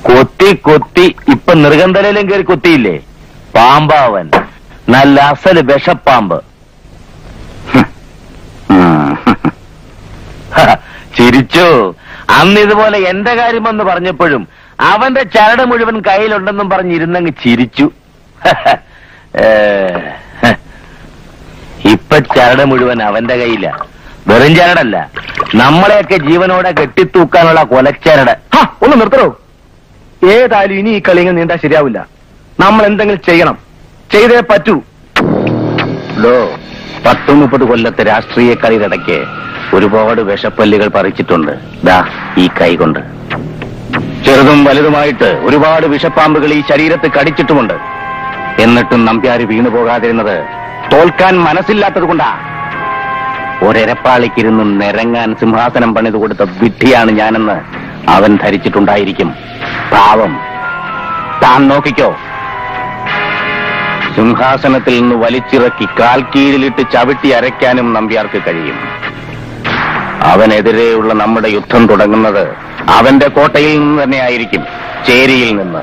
കൊത്തി കൊത്തി ഇപ്പൊ നിർഗന്ധലയിലും കയറി കൊത്തിയില്ലേ പാമ്പാവൻ നല്ല അസല് വിഷപ്പാമ്പ് ഹ, ചിരിച്ചു അന്ന് ഇതുപോലെ എന്റെ കാര്യമെന്ന് പറഞ്ഞപ്പോഴും അവന്റെ ചരട് മുഴുവൻ കയ്യിലുണ്ടെന്നും പറഞ്ഞിരുന്നങ്ങ് ചിരിച്ചു ഏ, ഹ. ഇപ്പൊ ചരട് മുഴുവൻ അവന്റെ കയ്യില വെറും ചരടല്ല നമ്മളെയൊക്കെ ജീവനോടെ കെട്ടിത്തൂക്കാനുള്ള കൊലച്ചരട് ഹാ, ഒന്ന് നിർത്തണോ ഏതായാലും ഇനി ഈ കളി ഇങ്ങനെ നീണ്ടാ ശരിയാവില്ല നമ്മൾ എന്തെങ്കിലും ചെയ്യണം ചെയ്തേ പറ്റൂ ലോ പത്ത് മുപ്പത് കൊല്ലത്തെ രാഷ്ട്രീയ കളിയിടയ്ക്ക് ഒരുപാട് വിഷപ്പല്ലുകൾ പറിച്ചിട്ടുണ്ട് ദാ ഈ കൈ കൊണ്ട് ചെറുതും വലുതുമായിട്ട് ഒരുപാട് വിഷപ്പാമ്പുകൾ ഈ ശരീരത്ത് കടിച്ചിട്ടുമുണ്ട് എന്നിട്ടും നമ്പ്യാര് വീണു പോകാതിരുന്നത് തോൽക്കാൻ മനസ്സില്ലാത്തത് കൊണ്ടാ ഒരെരപ്പാളിക്കിരുന്ന് നിരങ്ങാൻ സിംഹാസനം പണിത് കൊടുത്ത വിഡ്ഢിയാണ് ഞാനെന്ന് അവൻ ധരിച്ചിട്ടുണ്ടായിരിക്കും പാവം താൻ നോക്കിക്കോ സിംഹാസനത്തിൽ നിന്ന് വലിച്ചിറക്കി കാൽ കീഴിലിട്ട് ചവിട്ടി അരയ്ക്കാനും നമ്പ്യാർക്ക് കഴിയും അവനെതിരെയുള്ള നമ്മുടെ യുദ്ധം തുടങ്ങുന്നത് അവന്റെ കോട്ടയിൽ നിന്ന് തന്നെയായിരിക്കും ചേരിയിൽ നിന്ന്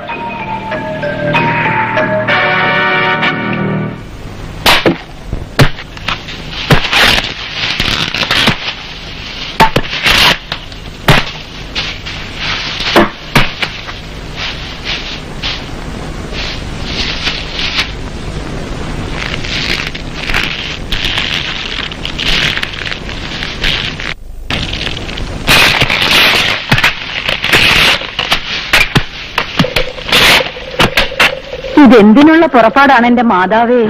ഇതെന്തിനുള്ള പുറപ്പാടാണ് എന്റെ മാതാവേ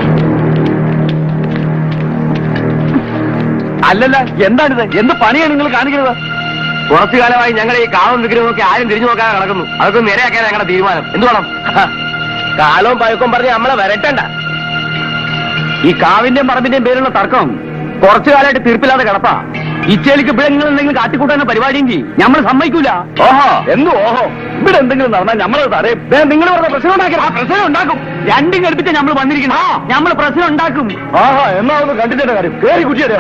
അല്ലല്ല എന്താണിത് എന്ത് പണിയാണ് നിങ്ങൾ കാണിക്കുന്നത് കുറച്ചു കാലമായി ഞങ്ങൾ ഈ കാവും വിഗ്രഹമൊക്കെ ആരും തിരിഞ്ഞു നോക്കാതെ നടക്കുന്നു അതൊക്കെ നേരെയാക്കാൻ ഞങ്ങളുടെ തീരുമാനം എന്ത് വേണം കാലവും പഴക്കവും പറഞ്ഞ് നമ്മളെ വരട്ടണ്ട ഈ കാവിന്റെയും പറമ്പിന്റെയും പേരുള്ള തർക്കം കുറച്ചു കാലമായിട്ട് തീർപ്പില്ലാതെ കിടപ്പാ ഇച്ചേലിക്ക് ഇവിടെ നിങ്ങൾ എന്തെങ്കിലും കാട്ടിക്കൂട്ടാൻ പരിപാടിയും ചെയ്യും നമ്മൾ സമ്മതിക്കൂല ഓഹോ എന്ത് ഓഹോ ഇവിടെ എന്തെങ്കിലും നടന്നാൽ നമ്മളത് അറിയും നിങ്ങൾ പറഞ്ഞ പ്രശ്നം ഉണ്ടാക്കി ആ പ്രശ്നം ഉണ്ടാക്കും രണ്ടും കൽപ്പിച്ച് നമ്മൾ വന്നിരിക്കണം നമ്മൾ പ്രശ്നം ഉണ്ടാക്കും ആഹാ എന്നാ ഒന്ന് കണ്ടിട്ട് കാര്യം കേറി കുട്ടിയുടെ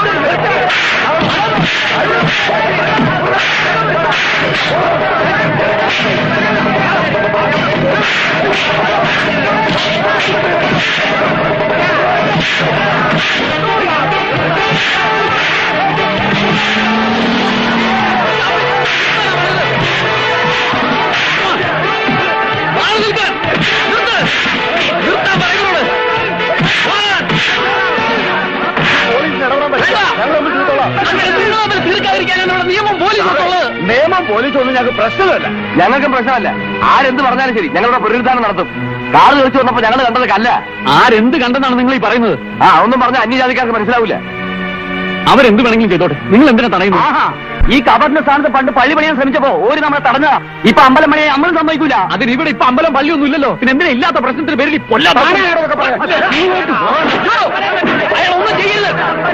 നിയമം പോലീസ് ഒന്നും ഞങ്ങൾക്ക് പ്രശ്നമല്ല ഞങ്ങൾക്ക് പ്രശ്നമല്ല ആരെന്ത് പറഞ്ഞാലും ശരി ഞങ്ങളുടെ പുനരുദ്ധാനം നടത്തും കാറ് തെളിച്ചു വന്നപ്പോ ഞങ്ങൾ കണ്ടത് കല്ല ആരെന്ത് കണ്ടെന്നാണ് നിങ്ങൾ ഈ പറയുന്നത് ആ ഒന്നും പറഞ്ഞ അന്യജാതിക്കാർക്ക് മനസ്സിലാവില്ല അവരെന്ത് വേണമെങ്കിലും ചെയ്തോട്ടെ നിങ്ങൾ എന്തിനാ തടയുന്നത് ഈ കബറിന്റെ സ്ഥാനത്ത് പണ്ട് പള്ളി പണിയാൻ ശ്രമിച്ചപ്പോ ഓര് നമ്മളെ തടഞ്ഞ ഇപ്പൊ അമ്പലം പണിയെ അമ്മളും സമ്മതിക്കൂല അതിന് ഇവിടെ ഇപ്പൊ അമ്പലം പള്ളിയൊന്നും ഇല്ലല്ലോ പിന്നെ എന്തിനാ ഇല്ലാത്ത പ്രശ്നത്തിന് പേരിൽ ഈ പൊല്ലാ ഒന്നും ചെയ്യില്ല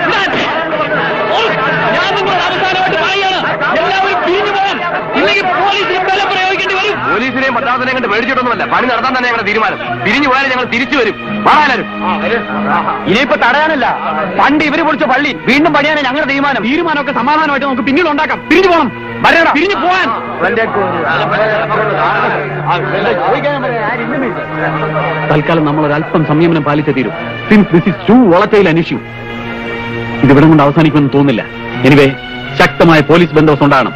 ഞാൻ നിങ്ങളോട് അവസാനമായിട്ട് പറയുകയാണ് എല്ലാവരും പിരിഞ്ഞു പോകാൻ ഇല്ലെങ്കിൽ പോലീസിന് ബലം പ്രയോഗിക്കേണ്ടി വരും പോലീസിനെയും പട്ടാളത്തിനെയും കണ്ട് മേടിച്ചിട്ടൊന്നുമല്ല പണി നടത്താൻ തന്നെ ഞങ്ങളുടെ തീരുമാനം പിരിഞ്ഞു പോയാലും ഞങ്ങൾ തിരിച്ചു വരും പറയാനും ഇനിയിപ്പോ തടയാനല്ല പണ്ട് ഇവര് പൊളിച്ച പള്ളി വീണ്ടും പണിയാനാണ് ഞങ്ങളുടെ തീരുമാനം തീരുമാനമൊക്കെ സമാധാനമായിട്ട് നമുക്ക് പിന്നീട് ഉണ്ടാക്കാം പിരിഞ്ഞു പോകണം വരണം പിരിഞ്ഞു പോകാൻ തൽക്കാലം നമ്മൾ ഒരല്പം സംയമനം പാലിച്ചേ തീരും since this is too volatile an issue ഇതിവിടെ കൊണ്ട് അവസാനിക്കുമെന്ന് തോന്നുന്നില്ല എനിവേ ശക്തമായ പോലീസ് ബന്ധോസ് ഉണ്ടാകണം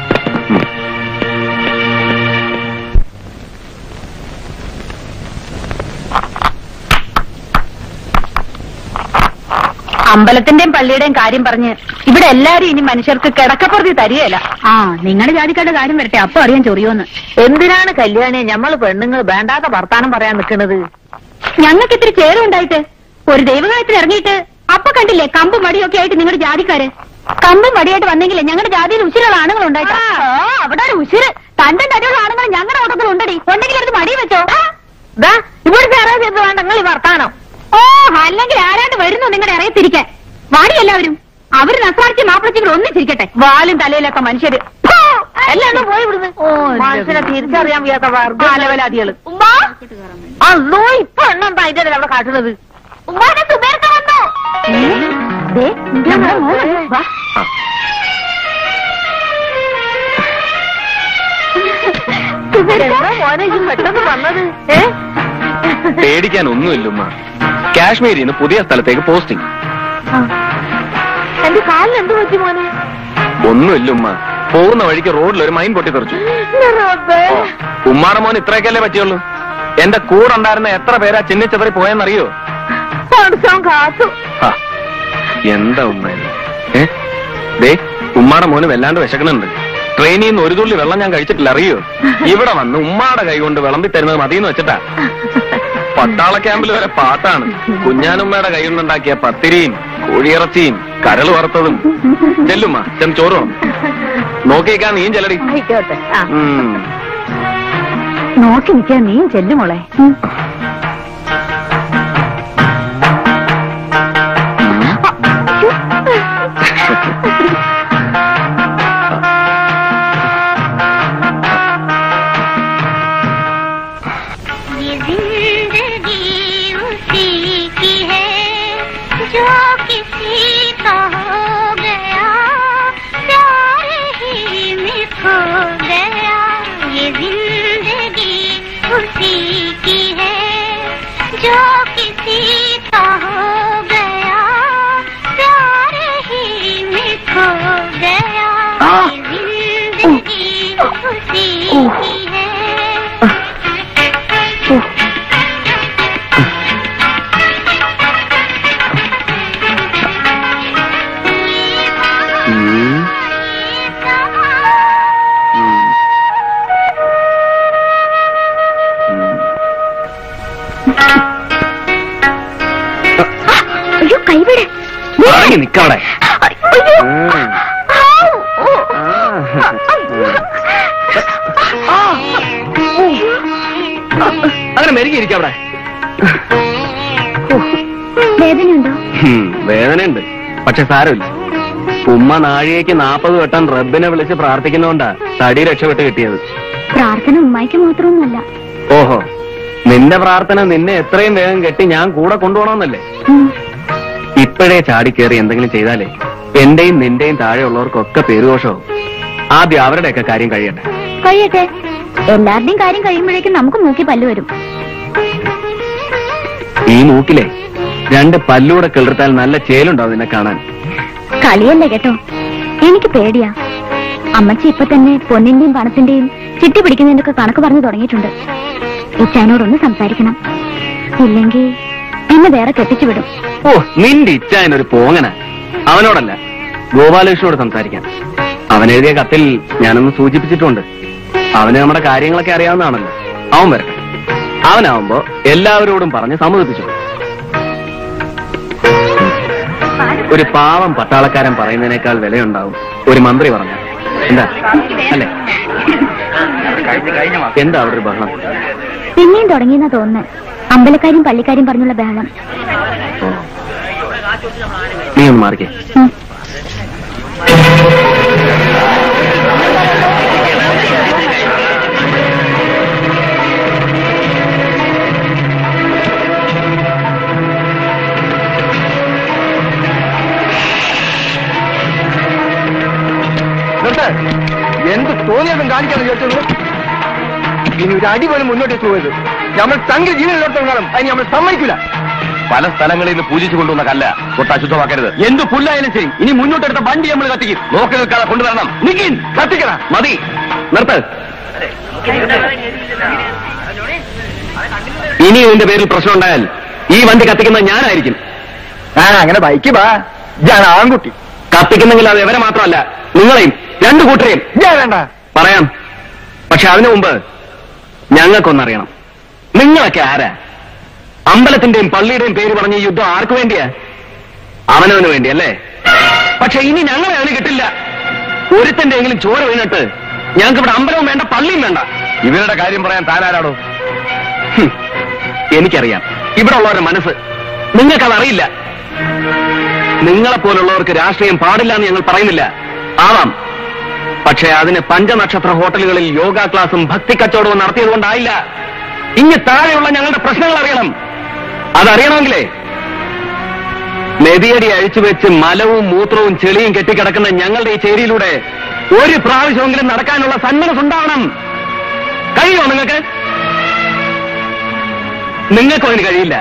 അമ്പലത്തിന്റെയും പള്ളിയുടെയും കാര്യം പറഞ്ഞ് ഇവിടെ എല്ലാരും ഇനി മനുഷ്യർക്ക് കിടക്കപ്പുറത്തി തരികയല്ല ആ നിങ്ങളുടെ ജാതിക്കാരുടെ കാര്യം വരട്ടെ അപ്പൊ അറിയാൻ ചൊറിയോന്ന് എന്തിനാണ് കല്യാണി ഞമ്മള് പെണ്ണുങ്ങൾ വേണ്ടാത്ത വർത്താനം പറയാൻ നിൽക്കുന്നത് ഞങ്ങൾക്ക് ഇത്തിരി ചേരുണ്ടായിട്ട് ഒരു ദൈവകാലത്തിൽ ഇറങ്ങിയിട്ട് അപ്പൊ കണ്ടില്ലേ കമ്പും മടിയൊക്കെ ആയിട്ട് നിങ്ങളുടെ ജാതിക്കാര് കമ്പും മടിയായിട്ട് വന്നെങ്കിലേ ഞങ്ങളുടെ ജാതിയിൽ ഉശിരുള്ള ആണുങ്ങൾ ഉണ്ടായിട്ട് അവിടെ ഒരു ഉശിര് തന്റെ തടിയുള്ള ആണുങ്ങൾ ഞങ്ങളുടെ ഓട്ടത്തിൽ ഉണ്ടടി ഉണ്ടെങ്കിൽ എടുത്ത് മടി വെച്ചോ ദാ ഇവിടുത്തെ അറിയാൻ ചെയ്ത് വേണ്ട നിങ്ങൾ ഈ വർത്താനം ഓ അല്ലെങ്കിൽ ആരാണ്ട് വരുന്നു നിങ്ങളുടെ അറിയത്തിരിക്കാൻ വാടി എല്ലാവരും അവര് നസാർച്ചി മാപ്പിളച്ചികൾ ഒന്നിച്ചിരിക്കട്ടെ വാലും തലയിലൊക്കെ മനുഷ്യര് ഫോ! എല്ലാവരും പോയി വിടുന്നു മനുഷ്യനെ തിരിച്ചറിയാൻ വയ്യാത്ത വർഗ്ഗാലവലാദികള് അല്ലോ ഇപ്പൊ എണ്ണെന്താ ഇതിന്റെ അവിടെ കാട്ടുന്നത് ഉമ്മാനെ സുബേർക്ക വന്നോ ദേ, നമ്മുടെ മോൻ വന്നു. വാ. മോനെ ഇത് പെട്ടെന്ന് വന്നത് ഏ പേടിക്കാൻ ഒന്നുമില്ല ഉമ്മ കാശ്മീരിൽ നിന്ന് പുതിയ സ്ഥലത്തേക്ക് പോസ്റ്റിംഗ് എന്റെ കാലിന് എന്ത് പറ്റി മോനെ ഒന്നുമില്ല ഉമ്മ പോകുന്ന വഴിക്ക് റോഡിൽ ഒരു മൈൻ പൊട്ടിത്തെറിച്ചു ഉമ്മാടെ മോൻ ഇത്രയൊക്കെയല്ലേ പറ്റിയുള്ളൂ എന്റെ കൂടെ ഉണ്ടായിരുന്ന എത്ര പേരാ ചിന്നിച്ചതറി പോയെന്നറിയോ കാത്തു ഹാ, എന്താ ഉമ്മ ഇത്? ഏ ദേ ഉമ്മാടെ മോന് വല്ലാണ്ട് വിശക്കണുണ്ട് ട്രെയിനിൽ നിന്ന് ഒരു തുള്ളി വെള്ളം ഞാൻ കഴിച്ചിട്ടില്ല അറിയോ ഇവിടെ വന്ന് ഉമ്മാടെ കൈ കൊണ്ട് വിളമ്പി തരുന്നത് മതിയെന്ന് വെച്ചിട്ടാ പട്ടാള ക്യാമ്പിൽ വരെ പാട്ടാണ് കുഞ്ഞാനുമ്മയുടെ കൈ കൊണ്ടുണ്ടാക്കിയ പത്തിരിയും കോഴിയിറച്ചിയും കരൾ വറുത്തതും ചെല്ലുമ്മ ചെന്ന് ചോറ് വേണം നോക്കിയേക്കാൻ നീയും ചെല്ലടി ആയിക്കോട്ടെ ആ ഉം. നോക്കി നിൽക്കാൻ നീയും ചെല്ലു മോളെ ये जिंदगी उसी की है जो किसी का हो गया प्यार ही में खो गया ये जिंदगी उसी की है जो किसी का हो गया प्यार ही में खो गया ये जिंदगी उसी की है ഉം. ഉം. ഉം. അയ്യോ കൈവിടെ ഇറങ്ങി നിക്കവിടെ ഉം. അങ്ങനെ മെരുകിയിരിക്കും അവിടെ വേദനയുണ്ടോ ഹും, വേദനയുണ്ട് പക്ഷെ സാരമില്ല ഉമ്മ നാഴികയ്ക്ക് നാപ്പത് വട്ടം റബ്ബിനെ വിളിച്ച് പ്രാർത്ഥിക്കുന്നോണ്ടാ തടി രക്ഷപ്പെട്ട് കിട്ടിയത് പ്രാർത്ഥന ഉമ്മായിക്ക് മാത്രമൊന്നുമല്ല ഓഹോ നിന്റെ പ്രാർത്ഥന നിന്നെ എത്രയും വേഗം കെട്ടി ഞാൻ കൂടെ കൊണ്ടുപോകണമെന്നല്ലേ ഉം. ഇപ്പോഴേ ചാടിക്കേറി എന്തെങ്കിലും ചെയ്താലേ എന്റെയും നിന്റെയും താഴെയുള്ളവർക്കൊക്കെ പേരുദോഷവും ആദ്യം അവരുടെയൊക്കെ കാര്യം കഴിയട്ടെ കഴിയട്ടെ എല്ലാവരുടെയും കാര്യം കഴിയുമ്പോഴേക്കും നമുക്ക് മൂക്കി പല്ല് വരും ഈ മൂക്കിലെ രണ്ട് പല്ലൂടെ കിളിർത്താൽ നല്ല ചേലുണ്ടാവും നിന്നെ കാണാൻ കളിയല്ലേ കേട്ടോ എനിക്ക് പേടിയാ അമ്മച്ചി ഇപ്പൊ തന്നെ പൊന്നിന്റെയും പണത്തിന്റെയും ചിട്ടി പിടിക്കുന്നതിന്റെ ഒക്കെ കണക്ക് പറഞ്ഞു തുടങ്ങിയിട്ടുണ്ട് ഇച്ചാനോടൊന്ന് സംസാരിക്കണം ഇല്ലെങ്കിൽ എന്നെ വേറെ കെട്ടിച്ചു വിടും ഓ നിന്റെ ഇച്ചായനൊരു പോങ്ങന അവനോടല്ല ഗോപാലകൃഷ്ണനോട് സംസാരിക്കാൻ അവൻ എഴുതിയ കത്തിൽ ഞാനൊന്ന് സൂചിപ്പിച്ചിട്ടുണ്ട് അവന് നമ്മുടെ കാര്യങ്ങളൊക്കെ അറിയാവുന്നതാണല്ലോ അവൻ വരട്ടെ അവനാവുമ്പോ എല്ലാവരോടും പറഞ്ഞ് സമ്മതിപ്പിച്ചു ഒരു പാവം പട്ടാളക്കാരൻ പറയുന്നതിനേക്കാൾ വിലയുണ്ടാവും ഒരു മന്ത്രി പറഞ്ഞ എന്താ അല്ലേ എന്താ അവിടെ ഒരു ബഹളം പിന്നെയും തുടങ്ങിയെന്നാ തോന്നുന്നത് അമ്പലക്കാരും പള്ളിക്കാരും പറഞ്ഞുള്ള ബഹളം ഓ. നീ ഒന്ന് മാറിക്കേ ഉം. നിർത്ത്. എന്ത് തോന്നിയതും കാണിക്കാന്ന് ചോദിച്ചത് ഇനി ഒരു അടി പോലും മുന്നോട്ട് പോയത് നമ്മൾ തങ്ങൾ ജീവനിലോട്ട് കാണും അതിന് നമ്മൾ സമ്മതിക്കില്ല പല സ്ഥലങ്ങളിൽ നിന്ന് പൂജിച്ചു കൊണ്ടുവന്ന കല്ല തൊട്ട് അശുദ്ധമാക്കരുത് എന്ത് പുല്ലായാലും ശരി ഇനി മുന്നോട്ടെടുത്ത വണ്ടി നമ്മൾ കത്തിക്കും നോക്കി നിൽക്കാതെ കൊണ്ടുവരണം നിക്കിൻ കത്തിക്കണ മതി നിർത്ത് ഇനി ഇതിന്റെ പേരിൽ പ്രശ്നം ഉണ്ടായാൽ ഈ വണ്ടി കത്തിക്കുന്നത് ഞാനായിരിക്കും ആ അങ്ങനെ ബൈക്ക് ബാ ഞാൻ ആൺകുട്ടി കത്തിക്കുന്നെങ്കിൽ അത് ഇവരെ മാത്രമല്ല നിങ്ങളെയും രണ്ടു കൂട്ടരെയും ഞാൻ വേണ്ട പറയാം പക്ഷെ അതിനു മുമ്പ് ഞങ്ങൾക്കൊന്നറിയണം നിങ്ങളൊക്കെ ആരാ അമ്പലത്തിന്റെയും പള്ളിയുടെയും പേര് പറഞ്ഞ ഈ യുദ്ധം ആർക്കു വേണ്ടിയാ അവനവന് വേണ്ടി അല്ലേ പക്ഷെ ഇനി ഞങ്ങളെ അവന് കിട്ടില്ല ഒരുത്തന്റെ എങ്കിലും ചോര വീണിട്ട് ഞങ്ങൾക്ക് ഇവിടെ അമ്പലവും വേണ്ട പള്ളിയും വേണ്ട ഇവരുടെ കാര്യം പറയാൻ താനാരാടോ ഹും, എനിക്കറിയാം ഇവിടെ ഉള്ളവരുടെ മനസ്സ് നിങ്ങൾക്കതറിയില്ല നിങ്ങളെപ്പോലുള്ളവർക്ക് രാഷ്ട്രീയം പാടില്ല എന്ന് ഞങ്ങൾ പറയുന്നില്ല ആവാം പക്ഷേ അതിന് പഞ്ചനക്ഷത്ര ഹോട്ടലുകളിൽ യോഗ ക്ലാസും ഭക്തി കച്ചവടവും നടത്തിയത് കൊണ്ടായില്ല ഇങ്ങ് താഴെയുള്ള ഞങ്ങളുടെ പ്രശ്നങ്ങൾ അറിയണം അതറിയണമെങ്കിലേ നെതിയടി അഴിച്ചുവെച്ച് മലവും മൂത്രവും ചെളിയും കെട്ടിക്കിടക്കുന്ന ഞങ്ങളുടെ ഈ ചേരിയിലൂടെ ഒരു പ്രാവശ്യമെങ്കിലും നടക്കാനുള്ള സന്മനസ് ഉണ്ടാവണം കഴിയുമോ നിങ്ങൾക്ക് നിങ്ങൾക്കും അതിന് കഴിയില്ല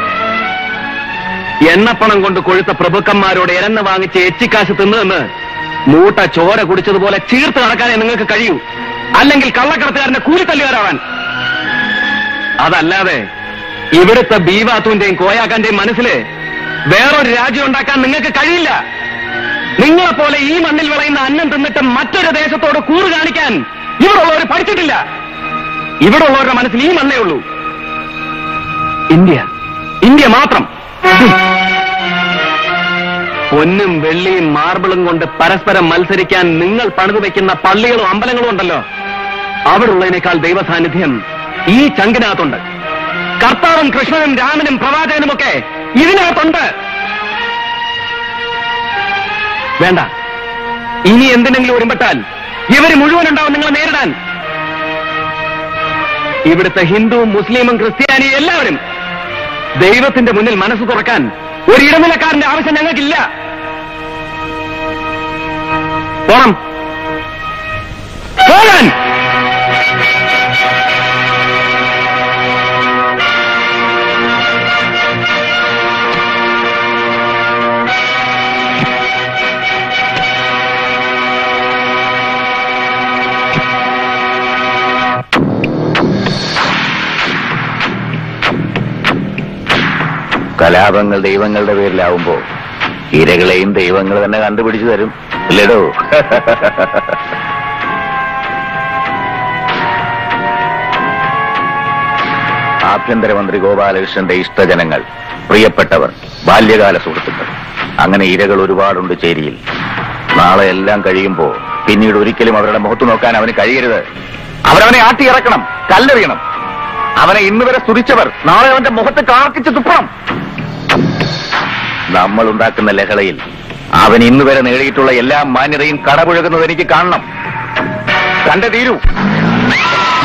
എണ്ണപ്പണം കൊണ്ട് കൊഴുത്ത പ്രഭുക്കന്മാരോട് ഇരന്ന് വാങ്ങിച്ച് എച്ചിക്കാശ് തിന്നുവെന്ന് മൂട്ട ചോര കുടിച്ചതുപോലെ ചീർത്ത് നടക്കാനേ നിങ്ങൾക്ക് കഴിയൂ അല്ലെങ്കിൽ കള്ളക്കടത്തുകാരന്റെ കൂലിത്തല്ലുകാരാവാൻ അതല്ലാതെ ഇവിടുത്തെ ബീവാത്തുവിന്റെയും കോയാക്കാന്റെയും മനസ്സില് വേറൊരു രാജ്യം ഉണ്ടാക്കാൻ നിങ്ങൾക്ക് കഴിയില്ല നിങ്ങളെപ്പോലെ ഈ മണ്ണിൽ വിളയുന്ന അന്നം തിന്നിട്ട് മറ്റൊരു ദേശത്തോട് കൂറ് കാണിക്കാൻ ഇവിടെ ഉള്ളവർ പഠിച്ചിട്ടില്ല ഇവിടെ ഉള്ളവരുടെ മനസ്സിൽ ഈ മണ്ണേ ഉള്ളൂ ഇന്ത്യ ഇന്ത്യ മാത്രം ഹും. പൊന്നും വെള്ളിയും മാർബിളും കൊണ്ട് പരസ്പരം മത്സരിക്കാൻ നിങ്ങൾ പണിതു വെക്കുന്ന പള്ളികളും അമ്പലങ്ങളും ഉണ്ടല്ലോ അവിടെ ഉള്ളതിനേക്കാൾ ദൈവസാന്നിധ്യം ഈ ചങ്കിനകത്തുണ്ട് കർത്താവും കൃഷ്ണനും രാമനും പ്രവാചകനും ഒക്കെ ഇതിനകത്തുണ്ട് വേണ്ട ഇനി എന്തിനെങ്കിലും ഒരുമ്പെട്ടാൽ ഇവര് മുഴുവൻ ഉണ്ടാവും നിങ്ങളെ നേരിടാൻ ഇവിടുത്തെ ഹിന്ദുവും മുസ്ലിമും ക്രിസ്ത്യാനിയും എല്ലാവരും ദൈവത്തിന്റെ മുന്നിൽ മനസ്സ് തുറക്കാൻ ഒരു ഇടനിലക്കാരന്റെ ആവശ്യം ഞങ്ങൾക്കില്ല പോണം പോകാൻ കലാപങ്ങൾ ദൈവങ്ങളുടെ പേരിലാവുമ്പോ ഇരകളെയും ദൈവങ്ങൾ തന്നെ കണ്ടുപിടിച്ചു തരും ഇല്ലടോ ആഭ്യന്തരമന്ത്രി ഗോപാലകൃഷ്ണന്റെ ഇഷ്ടജനങ്ങൾ പ്രിയപ്പെട്ടവർ ബാല്യകാല സുഹൃത്തുക്കൾ അങ്ങനെ ഇരകൾ ഒരുപാടുണ്ട് ചേരിയിൽ നാളെ എല്ലാം കഴിയുമ്പോ പിന്നീട് ഒരിക്കലും അവരുടെ മുഖത്ത് നോക്കാൻ അവന് കഴിയരുത് അവരവനെ ആട്ടിയിറക്കണം കല്ലെറിയണം അവനെ ഇന്ന് വരെ സ്തുതിച്ചവർ നാളെ അവന്റെ മുഖത്ത് കാർക്കിച്ച് തുപ്പണം നമ്മൾ ഉണ്ടാക്കുന്ന ലഹളയിൽ അവൻ ഇന്ന് വരെ നേടിയിട്ടുള്ള എല്ലാ മാന്യതയും കടപുഴകുന്നത് എനിക്ക് കാണണം കണ്ടേ തീരൂ